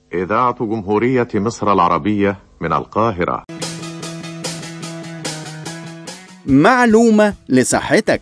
إذاعة جمهورية مصر العربية من القاهرة معلومة لصحتك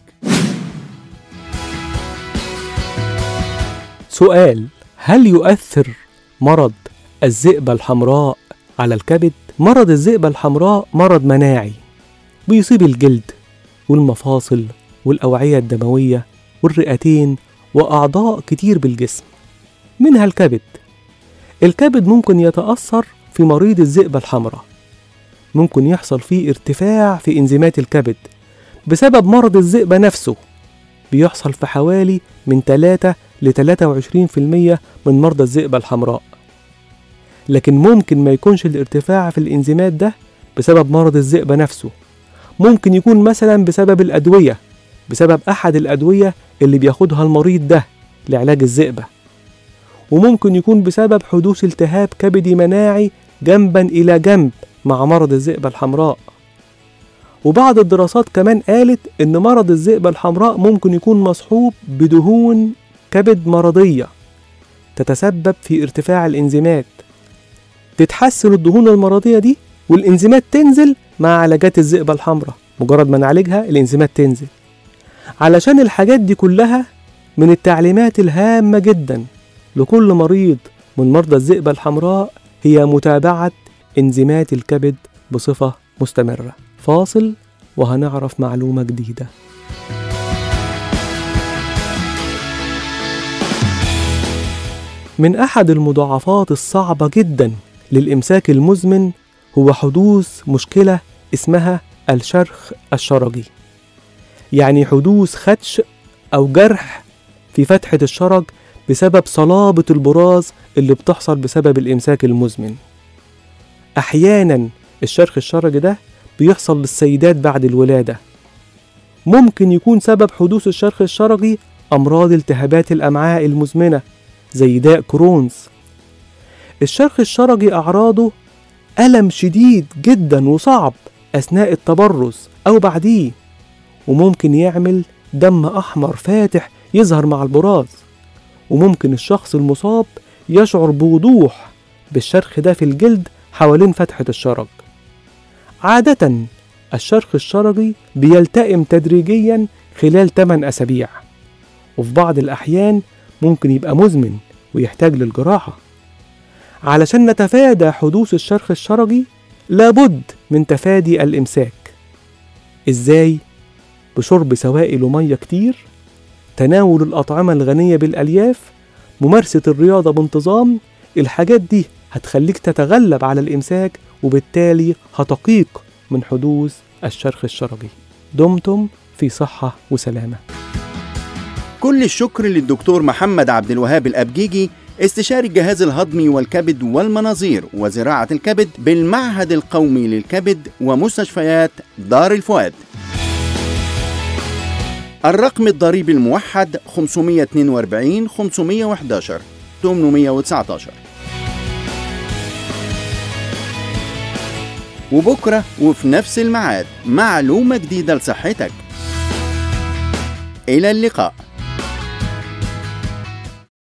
سؤال هل يؤثر مرض الذئبة الحمراء على الكبد؟ مرض الذئبة الحمراء مرض مناعي بيصيب الجلد والمفاصل والأوعية الدموية والرئتين وأعضاء كتير بالجسم منها الكبد الكبد ممكن يتأثر في مريض الذئبة الحمراء ممكن يحصل فيه ارتفاع في إنزيمات الكبد بسبب مرض الذئبة نفسه بيحصل في حوالي من 3 ل 23% من مرضى الذئبة الحمراء لكن ممكن ما يكونش الارتفاع في الإنزيمات ده بسبب مرض الذئبة نفسه ممكن يكون مثلا بسبب الأدوية بسبب أحد الأدوية اللي بياخدها المريض ده لعلاج الذئبة وممكن يكون بسبب حدوث التهاب كبدي مناعي جنبا إلى جنب مع مرض الذئبة الحمراء وبعض الدراسات كمان قالت إن مرض الذئبة الحمراء ممكن يكون مصحوب بدهون كبد مرضية تتسبب في ارتفاع الإنزيمات تتحسن الدهون المرضية دي والإنزيمات تنزل مع علاجات الذئبة الحمراء مجرد ما نعالجها الإنزيمات تنزل علشان الحاجات دي كلها من التعليمات الهامة جدا لكل مريض من مرضى الذئبة الحمراء هي متابعة إنزيمات الكبد بصفة مستمرة فاصل وهنعرف معلومة جديدة من أحد المضاعفات الصعبة جدا للإمساك المزمن هو حدوث مشكلة اسمها الشرخ الشرجي يعني حدوث خدش أو جرح في فتحة الشرج بسبب صلابة البراز اللي بتحصل بسبب الإمساك المزمن أحيانا الشرخ الشرجي ده بيحصل للسيدات بعد الولادة ممكن يكون سبب حدوث الشرخ الشرجي أمراض التهابات الأمعاء المزمنة زي داء كرونز الشرخ الشرجي أعراضه ألم شديد جدا وصعب أثناء التبرز أو بعديه وممكن يعمل دم أحمر فاتح يظهر مع البراز وممكن الشخص المصاب يشعر بوضوح بالشرخ ده في الجلد حوالين فتحة الشرج عادة الشرخ الشرجي بيلتئم تدريجيا خلال 8 أسابيع وفي بعض الأحيان ممكن يبقى مزمن ويحتاج للجراحة علشان نتفادى حدوث الشرخ الشرجي لابد من تفادي الإمساك إزاي؟ بشرب سوائل ومية كتير تناول الأطعمة الغنية بالألياف ممارسة الرياضة بانتظام الحاجات دي هتخليك تتغلب على الإمساك وبالتالي هتقيق من حدوث الشرخ الشرجي دمتم في صحة وسلامة كل الشكر للدكتور محمد عبد الوهاب الأبجيجي استشاري الجهاز الهضمي والكبد والمناظير وزراعة الكبد بالمعهد القومي للكبد ومستشفيات دار الفؤاد الرقم الضريبي الموحد 542 511 819 وبكرة وفي نفس الميعاد معلومة جديدة لصحتك إلى اللقاء